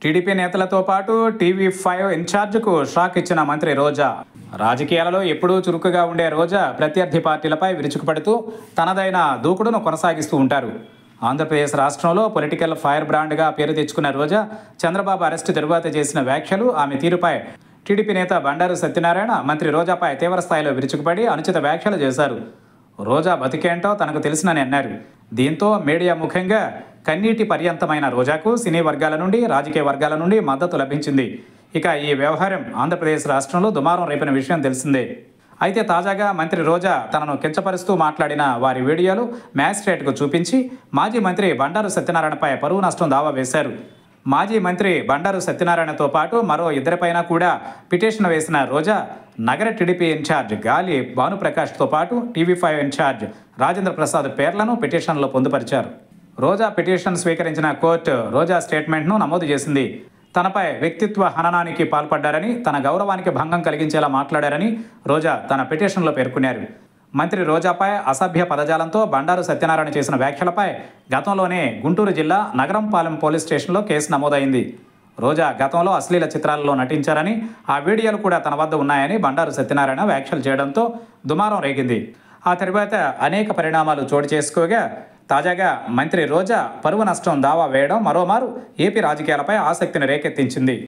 TDP నేతలతో పాటు TV five ఇన్ఛార్జ్కు shock ఇచ్చిన మంత్రి రోజా రాజకీయాలలో ఎప్పుడూ చురుకుగా ఉండే రోజా ప్రత్యర్థి పార్టీలపై విరుచుకుపడుతూ తనదైన దూకుడును కొనసాగిస్తూ ఉంటారు ఆంధ్రప్రదేశ్ రాష్ట్రంలో పొలిటికల్ ఫైర్ బ్రాండ్గా పేరు తెచ్చుకున్న రోజా చంద్రబాబు అరెస్టు తరువాత చేసిన వ్యాఖ్యలు ఆమె తీరుపై టీడీపీ నేత బండారు సత్యనారాయణ మంత్రి రోజాపై తీవ్ర స్థాయిలో విరుచుకుపడి అనుచిత వ్యాఖ్యలు చేశారు రోజా బతికేంటో తనకు తెలుసునని అన్నారు దీంతో మీడియా ముఖ్యంగా కన్నీటి పర్యంతమైన రోజాకు సినీ వర్గాల నుండి రాజకీయ వర్గాల నుండి మద్దతు లభించింది ఇక ఈ వ్యవహారం ఆంధ్రప్రదేశ్ రాష్ట్రంలో దుమారం రేపిన విషయం తెలిసిందే అయితే తాజాగా మంత్రి రోజా తనను కించపరుస్తూ మాట్లాడిన వారి వీడియోలు మ్యాజిస్ట్రేట్కు చూపించి మాజీ మంత్రి బండారు సత్యనారాయణపై పరువు నష్టం దావా వేశారు మాజీ మంత్రి బండారు సత్యనారాయణతో పాటు మరో ఇద్దరిపైన కూడా పిటిషన్ వేసిన రోజా నగర టీడీపీ ఇన్ఛార్జ్ గాలి భానుప్రకాష్తో పాటు TV five incharge Rajendra Prasad పేర్లను పిటిషన్లో పొందుపరిచారు రోజా పిటిషన్ స్వీకరించిన కోర్టు రోజా స్టేట్మెంట్ను నమోదు చేసింది తనపై వ్యక్తిత్వ హననానికి పాల్పడ్డారని తన గౌరవానికి భంగం కలిగించేలా మాట్లాడారని రోజా తన పిటిషన్లో పేర్కొన్నారు మంత్రి రోజాపై అసభ్య పదజాలంతో బండారు సత్యనారాయణ చేసిన వ్యాఖ్యలపై గతంలోనే గుంటూరు జిల్లా నగరంపాలెం పోలీస్ స్టేషన్లో కేసు నమోదైంది రోజా గతంలో అశ్లీల చిత్రాలలో నటించారని ఆ వీడియోలు కూడా తన వద్ద ఉన్నాయని బండారు సత్యనారాయణ వ్యాఖ్యలు చేయడంతో దుమారం రేగింది ఆ తర్వాత అనేక పరిణామాలు చోటు చేసుకోగా తాజాగా మంత్రి రోజా పరువు నష్టం దావా వేయడం మరోమారు ఏపీ రాజకీయాలపై ఆసక్తిని రేకెత్తించింది